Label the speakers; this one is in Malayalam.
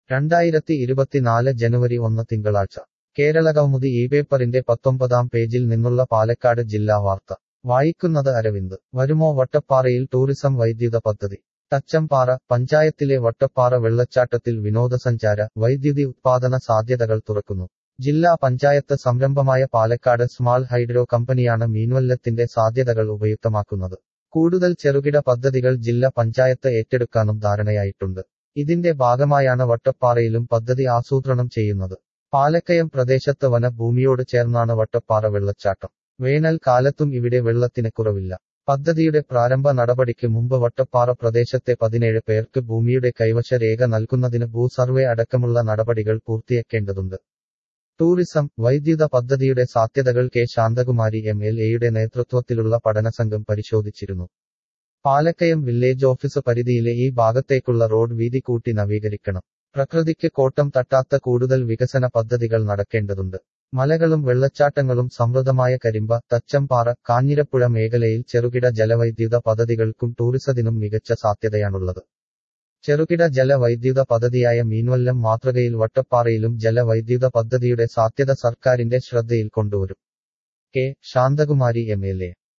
Speaker 1: രണ്ടായിരത്തി ഇരുപത്തിനാല് ജനുവരി ഒന്ന് തിങ്കളാഴ്ച കേരളകൗമുദി ഈ പേപ്പറിന്റെ പത്തൊമ്പതാം പേജിൽ നിന്നുള്ള പാലക്കാട് ജില്ലാ വാർത്ത വായിക്കുന്നത് അരവിന്ദ് വരുമോ വട്ടപ്പാറയിൽ ടൂറിസം വൈദ്യുത പദ്ധതി തച്ചമ്പാറ പഞ്ചായത്തിലെ വട്ടപ്പാറ വെള്ളച്ചാട്ടത്തിൽ വിനോദസഞ്ചാര വൈദ്യുതി ഉത്പാദന സാധ്യതകൾ തുറക്കുന്നു ജില്ലാ പഞ്ചായത്ത് സംരംഭമായ പാലക്കാട് സ്മാൾ ഹൈഡ്രോ കമ്പനിയാണ് മീൻവല്ലത്തിന്റെ സാധ്യതകൾ ഉപയുക്തമാക്കുന്നത് കൂടുതൽ ചെറുകിട പദ്ധതികൾ ജില്ലാ പഞ്ചായത്ത് ഏറ്റെടുക്കാനും ധാരണയായിട്ടുണ്ട് ഇതിന്റെ ഭാഗമായാണ് വട്ടപ്പാറയിലും പദ്ധതി ആസൂത്രണം ചെയ്യുന്നത് പാലക്കയം പ്രദേശത്ത് വന ഭൂമിയോട് ചേർന്നാണ് വട്ടപ്പാറ വെള്ളച്ചാട്ടം വേനൽ കാലത്തും ഇവിടെ വെള്ളത്തിന് കുറവില്ല പദ്ധതിയുടെ പ്രാരംഭ നടപടിക്ക് മുമ്പ് വട്ടപ്പാറ പ്രദേശത്തെ പതിനേഴ് പേർക്ക് ഭൂമിയുടെ കൈവശ രേഖ നൽകുന്നതിന് ഭൂസർവേ അടക്കമുള്ള നടപടികൾ പൂർത്തിയാക്കേണ്ടതുണ്ട് ടൂറിസം വൈദ്യുത പദ്ധതിയുടെ സാധ്യതകൾ കെ ശാന്തകുമാരി എം എൽ എയുടെ നേതൃത്വത്തിലുള്ള പഠനസംഘം പരിശോധിച്ചിരുന്നു പാലക്കയം വില്ലേജ് ഓഫീസ് പരിധിയിലെ ഈ ഭാഗത്തേക്കുള്ള റോഡ് വീതി കൂട്ടി നവീകരിക്കണം പ്രകൃതിക്ക് കോട്ടം തട്ടാത്ത കൂടുതൽ വികസന പദ്ധതികൾ നടക്കേണ്ടതുണ്ട് മലകളും വെള്ളച്ചാട്ടങ്ങളും സമൃദ്ധമായ കരിമ്പ തച്ചമ്പാറ കാഞ്ഞിരപ്പുഴ മേഖലയിൽ ചെറുകിട ജലവൈദ്യുത പദ്ധതികൾക്കും ടൂറിസത്തിനും മികച്ച സാധ്യതയാണുള്ളത് ചെറുകിട ജലവൈദ്യുത പദ്ധതിയായ മീൻവല്ലം മാതൃകയിൽ വട്ടപ്പാറയിലും ജലവൈദ്യുത പദ്ധതിയുടെ സാധ്യത സർക്കാരിന്റെ ശ്രദ്ധയിൽ കൊണ്ടുവരും K Santhakumari M L A